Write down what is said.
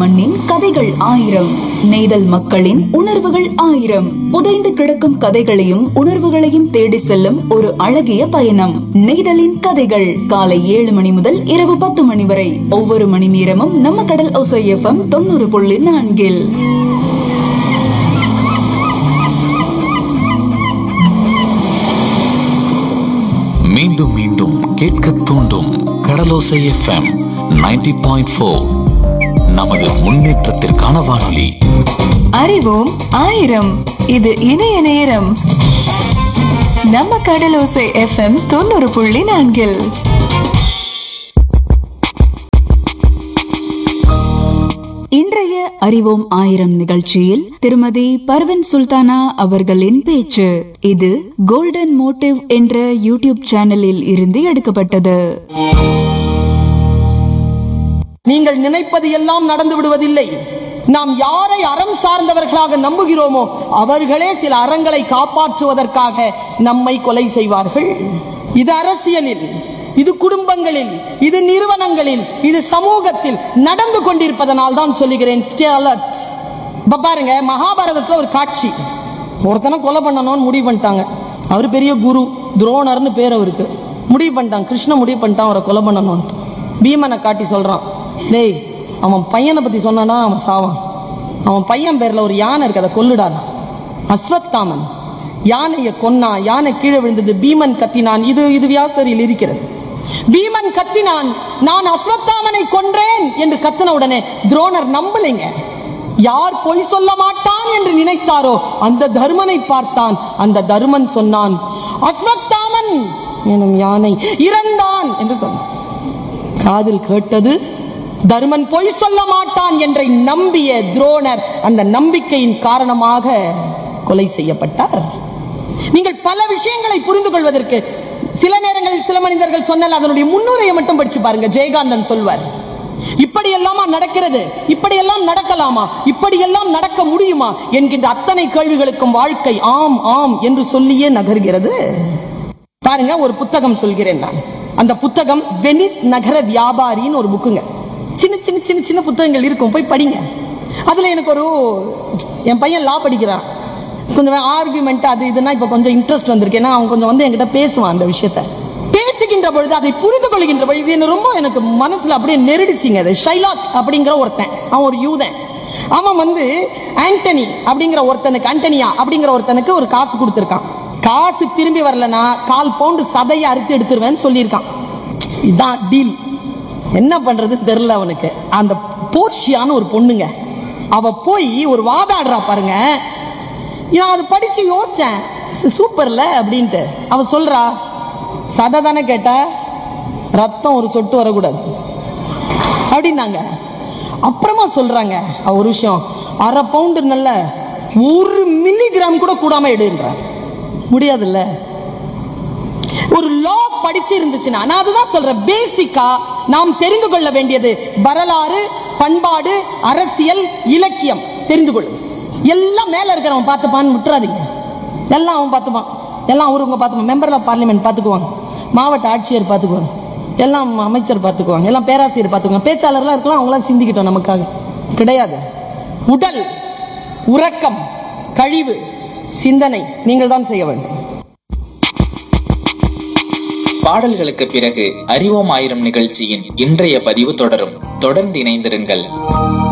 மண்ணின் கதைகள் ஆயிரம் நெய்தல் மக்களின் உணர்வுகள் ஆயிரம் புதைந்து கிடக்கும் கதைகளையும் உணர்வுகளையும் தேடி செல்லும் ஒரு அழகிய பயணம் நெய்தலின் கதைகள் காலை ஏழு மணி முதல் இரவு பத்து மணி வரை ஒவ்வொரு மணி நேரமும் நம்ம கடல் ஒசை எஃப்எம் தொண்ணூறு புள்ளி நான்கில் மீண்டும் மீண்டும் கேட்க தூண்டும் கடலோசை எஃப்எம் 90.4 பாயிண்ட் ஃபோர் நமது முன்னேற்றத்திற்கான வானொலி அறிவோம் ஆயிரம் இது இணைய நேரம் நம்ம கடலோசை எஃப்எம் தொண்ணூறு புள்ளி நான்கில் இன்றைய அறிவோம் ஆயிரம் நிகழ்ச்சியில் திருமதி பர்வன் சுல்தானா அவர்களின் பேச்சு இது கோல்டன் மோட்டிவ் என்ற யூடியூப் சேனலில் இருந்து எடுக்கப்பட்டது நீங்கள் நினைப்பது எல்லாம் நடந்து விடுவதில்லை நாம் யாரை அறம் சார்ந்தவர்களாக நம்புகிறோமோ அவர்களே சில அறங்களை காப்பாற்றுவதற்காக நம்மை கொலை செய்வார்கள் இது அரசியலில் இது குடும்பங்களில் இது நிறுவனங்களில் இது சமூகத்தில் நடந்து கொண்டிருப்பதனால் தான் சொல்லுகிறேன் ஸ்டே அலர்ட் இப்ப பாருங்க மகாபாரதத்துல ஒரு காட்சி ஒருத்தனை கொலை பண்ணணும்னு முடிவு பண்ணிட்டாங்க அவர் பெரிய குரு துரோணர்னு பேர் அவருக்கு முடிவு பண்ணிட்டான் கிருஷ்ண முடிவு பண்ணிட்டான் அவரை கொலை பண்ணணும்னு பீமனை காட்டி சொல்றான் டேய் அவன் பையனை பத்தி சொன்னானா அவன் சாவான் அவன் பையன் பேர்ல ஒரு யானை இருக்கு அதை கொல்லுடான் அஸ்வத்தாமன் யானையை கொன்னா யானை கீழே விழுந்தது பீமன் கத்தினான் இது இது வியாசரில் இருக்கிறது பீமன் கத்தினான் நான் அஸ்வத்தாமனை கொன்றேன் என்று கத்தின உடனே துரோணர் நம்பலைங்க யார் பொய் சொல்ல மாட்டான் என்று நினைத்தாரோ அந்த தர்மனை பார்த்தான் அந்த தர்மன் சொன்னான் அஸ்வத்தாமன் எனும் யானை இறந்தான் என்று சொன்னான் காதில் கேட்டது தர்மன் பொய் சொல்ல மாட்டான் என்றை நம்பிய துரோணர் அந்த நம்பிக்கையின் காரணமாக கொலை செய்யப்பட்டார் நீங்கள் பல விஷயங்களை புரிந்து கொள்வதற்கு சில நேரங்களில் சில மனிதர்கள் சொன்னால் அதனுடைய முன்னுரையை மட்டும் படிச்சு பாருங்க ஜெயகாந்தன் சொல்வார் இப்படி எல்லாமா நடக்கிறது இப்படி எல்லாம் நடக்கலாமா இப்படி எல்லாம் நடக்க முடியுமா என்கின்ற அத்தனை கேள்விகளுக்கும் வாழ்க்கை ஆம் ஆம் என்று சொல்லியே நகர்கிறது பாருங்க ஒரு புத்தகம் சொல்கிறேன் நான் அந்த புத்தகம் வெனிஸ் நகர வியாபாரின்னு ஒரு புக்குங்க சின்ன சின்ன சின்ன சின்ன புத்தகங்கள் இருக்கும் போய் படிங்க அதுல எனக்கு ஒரு என் பையன் லா படிக்கிறான் கொஞ்சம் ஆர்குமெண்ட் அது இதுனா இப்ப கொஞ்சம் இன்ட்ரெஸ்ட் வந்திருக்கு ஏன்னா அவன் கொஞ்சம் வந்து என்கிட்ட பேசுவான் அந்த விஷயத்த பேசுகின்ற பொழுது அதை புரிந்து கொள்கின்ற பொழுது இது எனக்கு ரொம்ப எனக்கு மனசுல அப்படியே நெருடிச்சிங்க அது ஷைலாக் அப்படிங்கிற ஒருத்தன் அவன் ஒரு யூதன் அவன் வந்து ஆண்டனி அப்படிங்கிற ஒருத்தனுக்கு ஆண்டனியா அப்படிங்கிற ஒருத்தனுக்கு ஒரு காசு கொடுத்துருக்கான் காசு திரும்பி வரலனா கால் பவுண்டு சதையை அறுத்து எடுத்துருவேன்னு சொல்லியிருக்கான் இதான் டீல் என்ன பண்றது தெரியல அவனுக்கு அந்த போர்ஷியான்னு ஒரு பொண்ணுங்க அவ போய் ஒரு வாதாடுறா பாருங்க நான் அதை படிச்சு யோசிச்சேன் சு- சூப்பர்ல அப்படின்ட்டு அவ சொல்றா சதை தானே கேட்டா ரத்தம் ஒரு சொட்டு வரக்கூடாது அப்படின்னாங்க அப்புறமா சொல்றாங்க அவ ஒரு விஷயம் அரை பவுண்டு நல்ல ஒரு மில்லிகிராம் கூட கூடாம எடுன்ற முடியாதுல்ல ஒரு லா படிச்சு இருந்துச்சுன்னா நான் அதுதான் சொல்றேன் பேசிக்கா நாம் தெரிந்து கொள்ள வேண்டியது வரலாறு பண்பாடு அரசியல் இலக்கியம் தெரிந்து கொள்ளும் எல்லாம் மேல இருக்கிறவன் பார்த்துப்பான்னு விட்டுறாதீங்க எல்லாம் அவன் பார்த்துப்பான் எல்லாம் அவருங்க பார்த்துப்பான் மெம்பர் ஆஃப் பார்லிமெண்ட் பார்த்துக்குவாங்க மாவட்ட ஆட்சியர் பார்த்துக்குவாங்க எல்லாம் அமைச்சர் பார்த்துக்குவாங்க எல்லாம் பேராசிரியர் பார்த்துக்குவாங்க பேச்சாளர்லாம் இருக்கலாம் அவங்களாம் சிந்திக்கிட்டோம் நமக்காக கிடையாது உடல் உறக்கம் கழிவு சிந்தனை நீங்கள் தான் செய்ய வேண்டும் பாடல்களுக்கு பிறகு அறிவோம் ஆயிரம் நிகழ்ச்சியின் இன்றைய பதிவு தொடரும் தொடர்ந்து இணைந்திருங்கள்